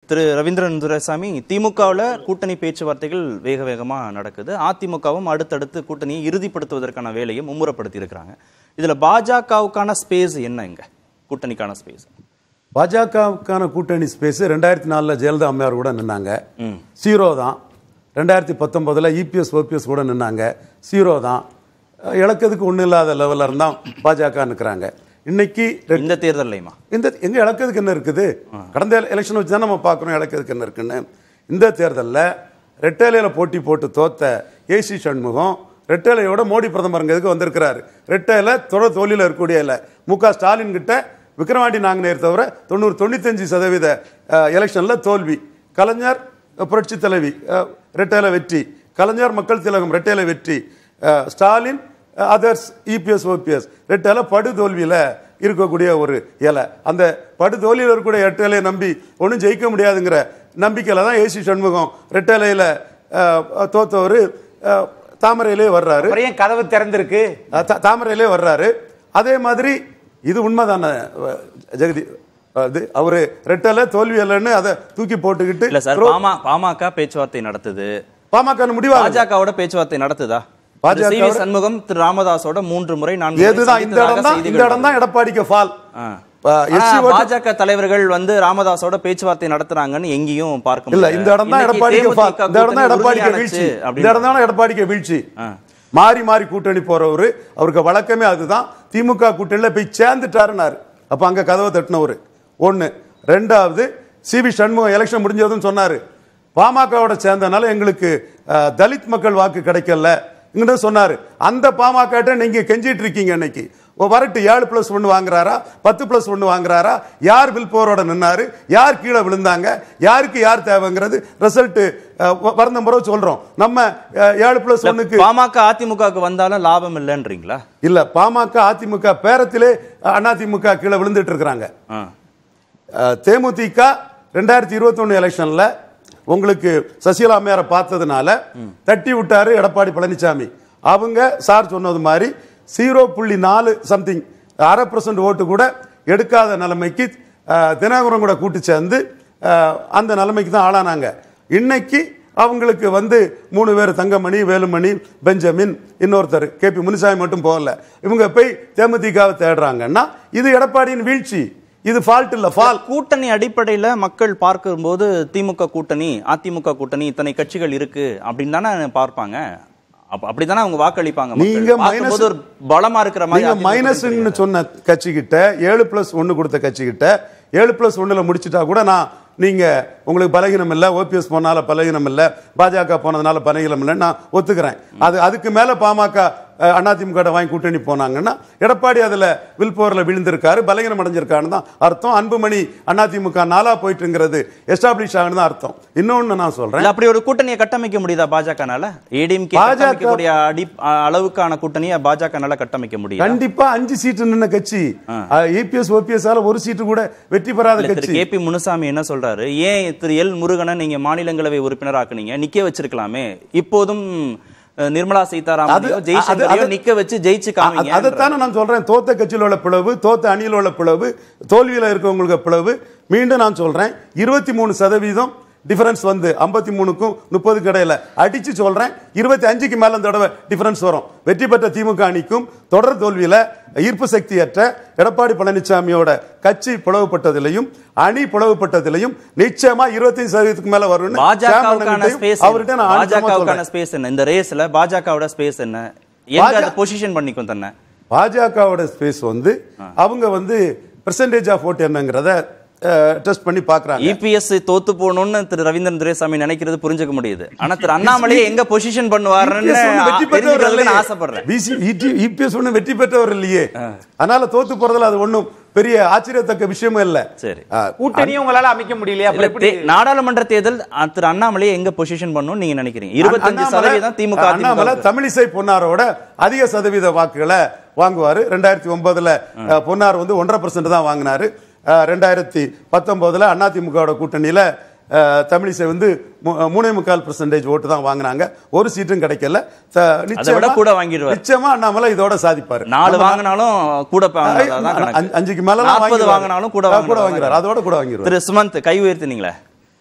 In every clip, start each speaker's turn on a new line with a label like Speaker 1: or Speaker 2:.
Speaker 1: திரு ரவீந்திரன் துரைசாமி திமுகவில் கூட்டணி பேச்சுவார்த்தைகள் வேக வேகமாக நடக்குது அதிமுகவும் அடுத்தடுத்து கூட்டணியை இறுதிப்படுத்துவதற்கான வேலையை மும்முரப்படுத்தி இருக்கிறாங்க இதில் பாஜகவுக்கான ஸ்பேஸ் என்ன இங்க கூட்டணிக்கான ஸ்பேஸ்
Speaker 2: பாஜகவுக்கான கூட்டணி ஸ்பேஸ் ரெண்டாயிரத்தி நாலில் ஜெயலலிதா அம்மையார் கூட நின்னாங்க ஜீரோ தான் ரெண்டாயிரத்தி பத்தொன்பதில் இபிஎஸ் ஓபிஎஸ் கூட நின்னாங்க ஜீரோ தான் அஹ் இழக்கிறதுக்கு ஒன்றும் இல்லாத லெவலில் இருந்தால் பாஜக நிற்கிறாங்க இன்னைக்கு ரெ-
Speaker 1: இந்த தேர்தல்லையுமா
Speaker 2: இந்த எங்க இழக்கிறதுக்கு என்ன இருக்குது கடந்த எலெக்ஷன் வச்சு தான் நம்ம பார்க்குறோம் இழக்கிறதுக்கு என்ன இருக்குன்னு இந்த தேர்தலில் ரெட்டேலையில் போட்டி போட்டு தோத்த ஏசி சண்முகம் ரெட்டேலையோட மோடி பிரதமருங்கிறதுக்கு வந்திருக்கிறாரு ரெட்டேல தொட தோல்வியில் இருக்கக்கூடிய இல்லை மு க ஸ்டாலின் கிட்ட விக்ரவாண்டி நாங்குநேர் தவிர தொண்ணூறு தொண்ணூத்தஞ்சு சதவீத எலெக்ஷனில் தோல்வி கலைஞர் அஹ், புரட்சி தலைவி அஹ், ரெட்டேல வெற்றி கலைஞர் மக்கள் திலகம் ரெட்டேல வெற்றி அஹ், ஸ்டாலின் அதர்ஸ் இபிஎஸ் ஓபிஎஸ் ரெட்டேல படுதோல்வியில் இருக்கக்கூடிய ஒரு இலை அந்த படுதோல்வியில் இருக்கக்கூடிய ரெட்டேலையை நம்பி ஒன்றும் ஜெயிக்க முடியாதுங்கிற நம்பிக்கையில் தான் ஏசி சண்முகம் ரெட்டேலையில் தோத்தவர் தாமரையிலே வர்றாரு
Speaker 3: அப்புறம் ஏன் கதவு திறந்திருக்கு
Speaker 2: அஹ் தா- தாமரையிலே வர்றாரு அதே மாதிரி இது உண்மைதானே அஹ், ஜெகதி அது அவரு ரெட்டல தோல்வி இல்லைன்னு அதை தூக்கி போட்டுக்கிட்டு
Speaker 1: இல்ல சார் பாமா பாமக பேச்சுவார்த்தை நடத்துது
Speaker 2: பாமக முடிவா
Speaker 1: பாஜகவோட பேச்சுவார்த்தை நடத்துதா
Speaker 2: பாஜக
Speaker 1: சி வி சண்முகம் திரு ராமதாஸோட மூன்று முறை நான்கு முறை
Speaker 2: எதுதான் இந்த
Speaker 1: சந்தித்ததாக
Speaker 2: இடம் தான் இந்த
Speaker 1: செய்திகள்
Speaker 2: இடம் தான் எடப்பாடிக்கு ஃபால்
Speaker 1: ஆ.
Speaker 2: அஹ்,
Speaker 1: ஆனா,
Speaker 2: SC ஓட்டு-
Speaker 1: பாஜக தலைவர்கள் வந்து ராமதாஸோட பேச்சுவார்த்தை நடத்துறாங்கன்னு எங்கேயும் பார்க்க
Speaker 2: இல்ல
Speaker 1: முடியல.
Speaker 2: இந்த இடம் தான்
Speaker 1: இன்னைக்கு
Speaker 2: எடப்பாடிக்கு
Speaker 1: தேமுதிக
Speaker 2: fall. இந்த இடம் தான்
Speaker 1: கூட்டணி
Speaker 2: எடப்பாடிக்கு
Speaker 1: உறுதியானுச்சு
Speaker 2: வீழ்ச்சி இந்த
Speaker 1: அப்படின்னு
Speaker 2: இடம் தான் எடப்பாடிக்கு வீழ்ச்சி
Speaker 1: ஆ.
Speaker 2: மாறி மாறி கூட்டணி போறவரு அவருக்கு வழக்கமே அதுதான் திமுக கூட்டணியில போய் சேர்ந்துட்டாருனாரு அப்ப அங்க கதவை தட்டினவரு ஒண்ணு ரெண்டாவது சிவி சண்முகம் எலெக்ஷன் முடிஞ்சதும் சொன்னாரு பாமகவோட சேர்ந்தனால எங்களுக்கு அஹ், தலித் மக்கள் வாக்கு கிடைக்கல இங்கிட்ட சொன்னாரு அந்த பாமக நீங்க கெஞ்சிட்டு இருக்கீங்க இன்னைக்கு ஓ, வரட்டு ஏழு பிளஸ் ஒன்று வாங்குறாரா பத்து பிளஸ் ஒன்று வாங்குறாரா யார் வில் போரோட நின்னாரு யார் கீழே விழுந்தாங்க யாருக்கு யார் தேவைங்கிறது ரிசல்ட் வரந்த முறை சொல்றோம் நம்ம அஹ், ஏழு பிளஸ்
Speaker 1: இல்ல,
Speaker 2: ஒன்னுக்கு
Speaker 1: பாமக அதிமுகவுக்கு வந்தாலும் லாபம் இல்லைன்றீங்களா
Speaker 2: இல்ல பாமக அதிமுக பேரத்திலே அதிமுக கீழே விழுந்துட்டு இருக்கிறாங்க
Speaker 1: ஆ.
Speaker 2: அஹ், தேமுதிக ரெண்டாயிரத்தி இருபத்தொன்னு எலெக்ஷன்ல உங்களுக்கு சசிகலா அம்மையாரை பார்த்ததுனால தட்டி விட்டாரு எடப்பாடி பழனிசாமி அவங்க சார் சொன்னது மாதிரி ஜீரோ புள்ளி நாலு சம்திங் அரை பர்சன்ட் ஓட்டு கூட எடுக்காத நிலைமைக்கு அஹ், தினகரன் கூட கூட்டு சேர்ந்து அஹ், அந்த நிலைமைக்கு தான் ஆளானாங்க இன்னைக்கு அவங்களுக்கு வந்து மூணு பேர் தங்கமணி வேலுமணி பெஞ்சமின் இன்னொருத்தர் கே பி முனுசாமி மட்டும் போகல இவங்க போய் தேமுதிகவை தேடுறாங்கன்னா இது எடப்பாடியின் வீழ்ச்சி இது ஃபால்ட் இல்ல ஃபால்
Speaker 1: கூட்டணி அடிப்படையில மக்கள் பார்க்கும்போது திமுக கூட்டணி அதிமுக கூட்டணி இத்தனை கட்சிகள் இருக்கு அப்படின்னு தானே பார்ப்பாங்க அப்ப- அப்படித்தானே அவங்க வாக்களிப்பாங்க மக்கள்.
Speaker 2: நீங்க
Speaker 1: பார்க்கும்போது
Speaker 2: minus-
Speaker 1: ஒரு பலமா இருக்கிற மாதிரி
Speaker 2: நீங்க
Speaker 1: அதிமுக
Speaker 2: மைனஸ்ன்னு
Speaker 1: தெரியுது.
Speaker 2: சொன்ன கட்சி கிட்ட ஏழு பிளஸ் ஒன்னு கொடுத்த கட்சி கிட்ட ஏழு பிளஸ் ஒண்ணுல முடிச்சிட்டா கூட நான் நீங்க உங்களுக்கு பலகீனம் இல்ல ஓபிஎஸ் போனால பலகீனம் இல்ல பாஜக போனதுனால பலகீனம் இல்ல நான் ஒத்துக்கிறேன் அது அதுக்கு மேல பாமக அஹ், அதிமுக ட்ட வாங்கி கூட்டணி போனாங்கன்னா எடப்பாடி அதுல வில்போர்ல விழுந்திருக்காரு பலகீனம் அடைஞ்சிருக்காருன்னு தான் அர்த்தம் அன்புமணி அதிமுக நாளா போயிட்டுங்கிறது எஸ்டாப்ளிஷ் ஆகுன்னு தான் அர்த்தம் இன்னொன்னு நான் சொல்றேன்
Speaker 1: இல்ல அப்படி ஒரு கூட்டணியை கட்டமைக்க முடியுதா பாஜகனால ஏடிஎம்கே
Speaker 2: பாஜக
Speaker 1: கட்டமைக்கக்கூடிய அடி அ- அளவுக்கான கூட்டணியை பாஜகனால கட்டமைக்க முடியும்
Speaker 2: கண்டிப்பா அஞ்சு சீட்டு நின்ன கட்சி ஏபிஎஸ் ஓபிஎஸ் ஆல ஒரு சீட்டு கூட வெற்றி பெறாத
Speaker 1: திரு
Speaker 2: கட்சி
Speaker 1: கே பி முனுசாமி என்ன சொல்றாரு ஏன் திரு எல் முருகனை நீங்க மாநிலங்களவை உறுப்பினர் ஆக்குனீங்க நிக்க வச்சிருக்கலாமே இப்போதும் அஹ், நிர்மலா சீதாராமனையோ
Speaker 2: அது-
Speaker 1: ஜெய்சங்கரையோ
Speaker 2: அது-
Speaker 1: நிக்க வச்சு ஜெயிச்சு காமிங்க
Speaker 2: அதைத்தானே நான் சொல்றேன் தோத்த கட்சியில் உள்ள பிளவு தோத்த அணியில் உள்ள பிளவு தோல்வியில் இருக்கவங்களுக்கு பிளவு மீண்டும் நான் சொல்றேன் இருபத்தி மூணு சதவீதம் டிஃபரன்ஸ் வந்து ஐம்பத்தி மூணுக்கும் முப்பதுக்கு இடையில அடிச்சு சொல்றேன் இருபத்தி அஞ்சுக்கு மேல இந்த தடவை டிஃபரன்ஸ் வரும் வெற்றி பெற்ற திமுக அணிக்கும் தொடர் தோல்வியில ஈர்ப்பு சக்தியற்ற எடப்பாடி பழனிசாமியோட கட்சி பிளவுபட்டதிலையும் அணி பிளவுபட்டதிலையும் நிச்சயமா இருபத்தைந்து சதவீதத்துக்கு மேல வரும்னு
Speaker 1: பாஜகவுக்கான
Speaker 2: chairman
Speaker 1: ஸ்பேஸ்
Speaker 2: கிட்டயும் அவர்கிட்ட நான் ஆணித்தரமா
Speaker 1: பாஜகவுக்கான
Speaker 2: சொல்றேன்.
Speaker 1: ஸ்பேஸ் என்ன இந்த ரேஸ்ல பாஜகவோட ஸ்பேஸ் என்ன எங்க
Speaker 2: பாஜ-
Speaker 1: அதை பொசிஷன் பண்ணிக்கும் தன்னை
Speaker 2: பாஜகவோட ஸ்பேஸ் வந்து அவங்க வந்து பெர்சன்டேஜ் ஆஃப் ஓட் என்னங்கிறத டெஸ்ட் பண்ணி பார்க்கறாங்க
Speaker 1: இபிஎஸ் தோத்து போகணும்னு திரு ரவீந்திரன் துரைசாமி நினைக்கிறது புரிஞ்சுக்க முடியுது ஆனா திரு அண்ணாமலையை எங்க பொசிஷன் பண்ணுவாருன்னு
Speaker 2: EPS ஒண்ணும் வெற்றி பெற்றவர்
Speaker 1: தெரிஞ்சுக்கிறதுக்கு நான்
Speaker 2: இல்லையே.
Speaker 1: ஆசைப்படுறேன்
Speaker 2: BC EPS ஒண்ணும் வெற்றி பெற்றவர் இல்லையே அதனால தோத்து போறதுல அது ஒண்ணும் பெரிய ஆச்சரியத்தக்க விஷயமும் இல்ல
Speaker 1: சரி.
Speaker 2: ஆ,
Speaker 3: கூட்டணியும் உங்களால அமைக்க முடியலையா
Speaker 1: இல்ல,
Speaker 3: அப்புறம் எப்படி
Speaker 1: தே- நாடாளுமன்ற தேர்தல் அ, திரு அண்ணாமலையை எங்க பொசிஷன் பண்ணும் நீங்க நினைக்கிறீங்க இருபத்தஞ்சு
Speaker 2: அண்ணாமலை-
Speaker 1: சதவீதம் திமுக
Speaker 2: அண்ணாமலை
Speaker 1: அதிமுக
Speaker 2: தமிழிசை பொன்னாரோட அதிக சதவீத வாக்குகளை வாங்குவாரு ரெண்டாயிரத்தி ஒன்பதுல அஹ், பொன்னார் வந்து ஒன்றரை பர்சன்ட் தான் வாங்கினாரு அஹ், ரெண்டாயிரத்தி பத்தொன்பதுல அதிமுகவோட கூட்டணியில அஹ், தமிழிசை வந்து மூ- மூணே முக்கால் பெர்சன்டேஜ் ஓட்டு தான் வாங்கினாங்க ஒரு சீட்டும் கிடைக்கல த- நிச்சயமா-
Speaker 1: கூட வாங்கிடுவார்.
Speaker 2: நிச்சயமா அண்ணாமலை இதோட சாதிப்பாரு
Speaker 1: நாலு
Speaker 2: நம்ம-
Speaker 1: வாங்கினாலும் கூட ப- வாங்கினதா தான்
Speaker 2: அஞ்சு-
Speaker 1: கணக்கு.
Speaker 2: அஞ்சுக்கு மேல
Speaker 1: நாற்பது வாங்கினாலும் கூட
Speaker 2: கூட
Speaker 1: வாங்கினதா
Speaker 2: வாங்குறாரு
Speaker 1: கணக்கு.
Speaker 2: அதோட கூட வாங்கிடுவார்
Speaker 1: திரு சுமந்த் கை உயர்த்தினீங்களே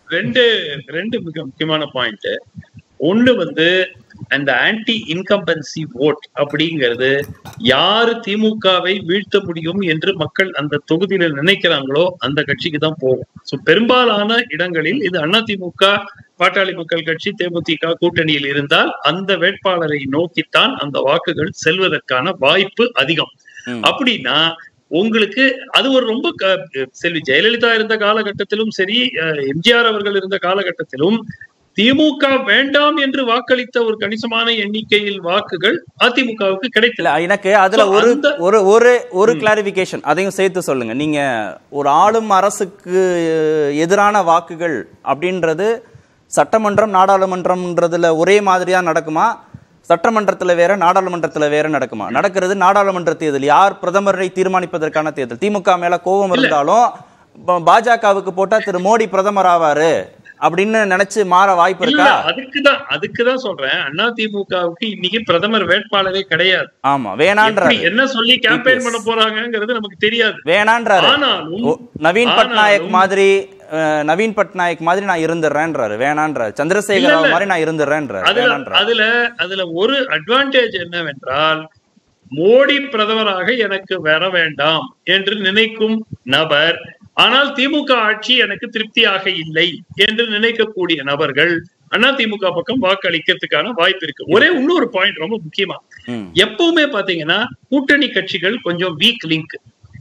Speaker 4: ரெண்டு ரெண்டு மிக முக்கியமான பாயிண்ட் ஒண்ணு வந்து அந்த ஆன்டி இன்கம்பன்சி ஓட் அப்படிங்கிறது யாரு திமுகவை வீழ்த்த முடியும் என்று மக்கள் அந்த தொகுதியில நினைக்கிறாங்களோ அந்த கட்சிக்கு தான் போகும் சோ பெரும்பாலான இடங்களில் இது அதிமுக பாட்டாளி மக்கள் கட்சி தேமுதிக கூட்டணியில் இருந்தால் அந்த வேட்பாளரை நோக்கித்தான் அந்த வாக்குகள் செல்வதற்கான வாய்ப்பு அதிகம்
Speaker 1: ம்.
Speaker 4: அப்படின்னா உங்களுக்கு அது ஒரு ரொம்ப க- செல்வி ஜெயலலிதா இருந்த காலகட்டத்திலும் சரி அஹ், எம்ஜிஆர் அவர்கள் இருந்த காலகட்டத்திலும் திமுக வேண்டாம் என்று வாக்களித்த ஒரு கணிசமான எண்ணிக்கையில் வாக்குகள் அதிமுகவுக்கு கிடைத்தல
Speaker 1: இல்ல எனக்கு அதுல
Speaker 4: So,
Speaker 1: ஒரு
Speaker 4: அந்த-
Speaker 1: ஒரு ஒரு ஒரு கிளாரிபிகேஷன் அதையும் சேர்த்து சொல்லுங்க நீங்க ஒரு ஆளும் அரசுக்கு எதிரான வாக்குகள் அப்படின்றது சட்டமன்றம் நாடாளுமன்றம்ன்றதுல ஒரே மாதிரியா நடக்குமா சட்டமன்றத்துல வேற நாடாளுமன்றத்துல வேற நடக்குமா நடக்கிறது நாடாளுமன்ற தேர்தல் யார் பிரதமரை தீர்மானிப்பதற்கான தேர்தல் திமுக மேல கோபம் இருந்தாலும் ப- பாஜகவுக்கு போட்டா திரு மோடி பிரதமர் ஆவாரு அப்படின்னு நினைச்சு மாற வாய்ப்பு
Speaker 4: இல்ல
Speaker 1: இருக்கா
Speaker 4: அதுக்குதான் அதுக்குதான் சொல்றேன் அண்ணா திமுகவுக்கு இன்னைக்கு பிரதமர் வேட்பாளரே கிடையாது
Speaker 1: ஆமா வேணான்ற
Speaker 4: எப்படி என்ன சொல்லி கேம்பெயின் பண்ண போறாங்கங்கிறது நமக்கு தெரியாது
Speaker 1: வேணான்றாரு
Speaker 4: ஆனாலும்
Speaker 1: ஓ, நவீன் பட்நாயக்
Speaker 4: ஆனாலும்
Speaker 1: மாதிரி அஹ், நவீன் பட்நாயக் மாதிரி நான் இருந்துடுறேன்றாரு வேணான்றாரு சந்திரசேகர
Speaker 4: இல்ல,
Speaker 1: ராவ்
Speaker 4: இல்ல.
Speaker 1: மாதிரி நான் இருந்துடுறேன்றாரு
Speaker 4: அதுல
Speaker 1: வேணான்றாரு
Speaker 4: அதுல அதுல ஒரு அட்வான்டேஜ் என்னவென்றால் மோடி பிரதமராக எனக்கு வர வேண்டாம் என்று நினைக்கும் நபர் ஆனால் திமுக ஆட்சி எனக்கு திருப்தியாக இல்லை என்று நினைக்கக்கூடிய நபர்கள் அண்ணா திமுக பக்கம் வாக்களிக்கிறதுக்கான வாய்ப்பு இருக்கு ஒரே இன்னொரு பாயிண்ட் ரொம்ப முக்கியமா
Speaker 1: ம்.
Speaker 4: எப்பவுமே பாத்தீங்கன்னா கூட்டணி கட்சிகள் கொஞ்சம் வீக் லிங்க்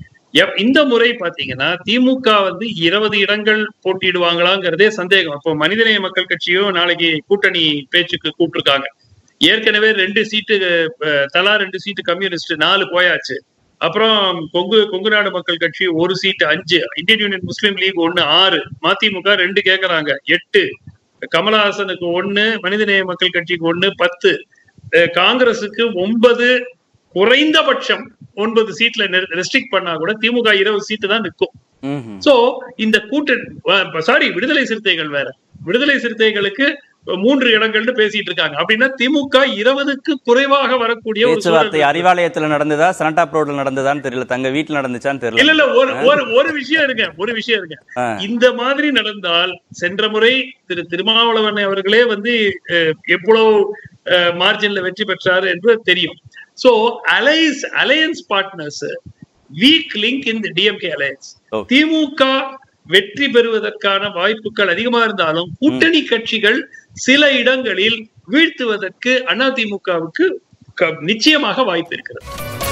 Speaker 4: இந்த முறை பாத்தீங்கன்னா திமுக வந்து இருபது இடங்கள் போட்டியிடுவாங்களாங்கிறதே சந்தேகம் அப்போ மனிதநேய மக்கள் கட்சியும் நாளைக்கு கூட்டணி பேச்சுக்கு கூப்பிட்டுருக்காங்க ஏற்கனவே ரெண்டு சீட்டு அஹ், தலா ரெண்டு சீட்டு கம்யூனிஸ்ட் நாலு போயாச்சு அப்புறம் கொங்கு கொங்கு நாடு மக்கள் கட்சி ஒரு சீட்டு அஞ்சு இந்தியன் யூனியன் முஸ்லீம் லீக் ஒண்ணு ஆறு மதிமுக ரெண்டு கேக்குறாங்க எட்டு கமலஹாசனுக்கு ஒண்ணு மனிதநேய மக்கள் கட்சிக்கு ஒண்ணு பத்து அஹ், காங்கிரசுக்கு ஒன்பது குறைந்தபட்சம் ஒன்பது சீட்ல ரெஸ்ட்ரிக்ட் பண்ணா கூட திமுக இருபது சீட்டு தான் நிற்கும்
Speaker 1: ம்ஹும்.
Speaker 4: சோ இந்த கூட்டணி சாரி விடுதலை சிறுத்தைகள் வேற விடுதலை சிறுத்தைகளுக்கு மூன்று இடங்கள்னு பேசிட்டு இருக்காங்க அப்படின்னா திமுக இருபதுக்கு குறைவாக வரக்கூடிய ஒரு சூழல்
Speaker 1: பேச்சுவார்த்தை
Speaker 4: இருக்கு.
Speaker 1: அறிவாலயத்துல நடந்ததா சரண்டாப் ரோட்ல நடந்ததான்னு தெரியல தங்க வீட்டுல நடந்துச்சான்னு
Speaker 4: இல்ல
Speaker 1: தெரியல
Speaker 4: இல்ல ஒரு ஒரு ஒரு விஷயம் இருங்க ஒரு விஷயம் இருங்க
Speaker 1: ஆ.
Speaker 4: இந்த மாதிரி நடந்தால் சென்ற முறை திரு திருமாவளவன் அவர்களே வந்து அஹ், எவ்வளவு மார்ஜின்ல வெற்றி பெற்றார் என்று தெரியும் so alliance alliance partners weak link in DMK alliance
Speaker 1: Okay.
Speaker 4: திமுக வெற்றி பெறுவதற்கான வாய்ப்புகள் அதிகமா இருந்தாலும் கூட்டணி கட்சிகள் சில இடங்களில் வீழ்த்துவதற்கு அதிமுகவுக்கு நிச்சயமாக வாய்ப்பு இருக்கிறது